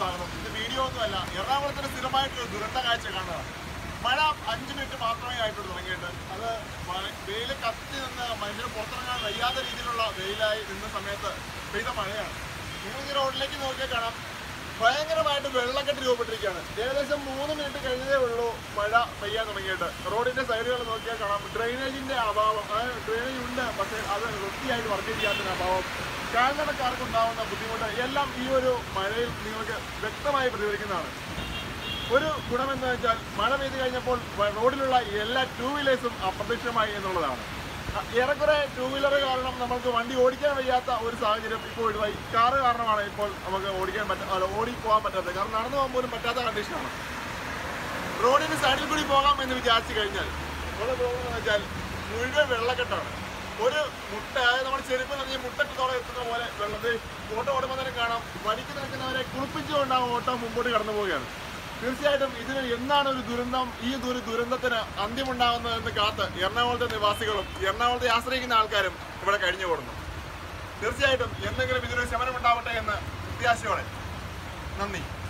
സ്വാഗതം ഇത് വീഡിയോ ഒന്നുമല്ല എറണാകുളത്തിന് സ്ഥിരമായിട്ടൊരു ദുരന്ത കാഴ്ച കാണുക മഴ അഞ്ച് മിനിറ്റ് മാത്രമേ ആയിട്ടുള്ളൂ തുടങ്ങിയിട്ട് അത് മഴ- വെയിൽ കത്തി നിന്ന് മനുഷ്യന് പുറത്തിറങ്ങാൻ വയ്യാത്ത രീതിയിലുള്ള വെയിലായി നിന്ന സമയത്ത് പെയ്ത മഴയാണ് നിങ്ങൾ ഈ റോഡിലേക്ക് നോക്കിയാൽ കാണാം ഭയങ്കരമായിട്ട് വെള്ളക്കെട്ട് രൂപപ്പെട്ടിരിക്കുകയാണ് ഏകദേശം മൂന്ന് മിനിറ്റ് കഴിഞ്ഞതേ ഉള്ളൂ മഴ പെയ്യാൻ തുടങ്ങിയിട്ട് റോഡിന്റെ സൈഡുകൾ നോക്കിയാൽ കാണാം ഡ്രെയിനേജിന്റെ അഭാവം അതായത് ഡ്രെയിനേജ് ഉണ്ട് പക്ഷേ അത് വൃത്തിയായിട്ട് വർക്ക് ചെയ്യാത്തതിന്റെ അഭാവം കാൽനടക്കാർക്ക് ഉണ്ടാവുന്ന ബുദ്ധിമുട്ട് എല്ലാം ഈ ഒരു മഴയിൽ നിങ്ങൾക്ക് വ്യക്തമായി പ്രതിഫലിക്കുന്നതാണ് ഒരു ഗുണമെന്ന് വെച്ചാൽ മഴ പെയ്ത് കഴിഞ്ഞപ്പോൾ വ- റോഡിലുള്ള എല്ലാ ടൂ വീലേഴ്സും അപ്രത്യക്ഷമായി എന്നുള്ളതാണ് അ- ഏറെക്കുറെ ടൂ വീലർ കാരണം നമുക്ക് വണ്ടി ഓടിക്കാൻ വയ്യാത്ത ഒരു സാഹചര്യം ഇപ്പോൾ ഒഴിവായി കാറ് കാരണമാണ് ഇപ്പോൾ നമുക്ക് ഓടിക്കാൻ പറ്റ അല്ല, ഓടി പോകാൻ പറ്റാത്തത് കാരണം നടന്നു പോകാൻ പോലും പറ്റാത്ത കണ്ടീഷനാണ് റോഡിന് സൈഡിൽ കൂടി പോകാം എന്ന് വിചാരിച്ചു കഴിഞ്ഞാൽ ഇവിടെ പോകുന്നത് വെച്ചാൽ മുഴുവൻ വെള്ളക്കെട്ടാണ് ഒരു മുട്ട അതായത് നമ്മുടെ ചെരുപ്പ് നിറഞ്ഞ മുട്ടക്കത്തോടെ എത്തുന്ന പോലെ വെള്ളത്തിൽ ഓട്ടോ ഓടുമ്പോൾ തന്നെ കാണാം വരിക്ക് നിൽക്കുന്നവരെ കുളിപ്പിച്ചുകൊണ്ട് ആ ഓട്ടം മുമ്പോട്ട് കടന്നു പോവുകയാണ് തീർച്ചയായിട്ടും ഇതിന് എന്നാണ് ഒരു ദുരന്തം ഈ ഒരു ദുരന്തത്തിന് അന്ത്യമുണ്ടാകുന്നതെന്ന് കാത്ത് എറണാകുളത്തെ നിവാസികളും എറണാകുളത്തെ ആശ്രയിക്കുന്ന ആൾക്കാരും ഇവിടെ കഴിഞ്ഞു കൂടുന്നു തീർച്ചയായിട്ടും എന്തെങ്കിലും ഇതിനൊരു ശമനം ഉണ്ടാവട്ടെ എന്ന് പ്രത്യാശയോടെ നന്ദി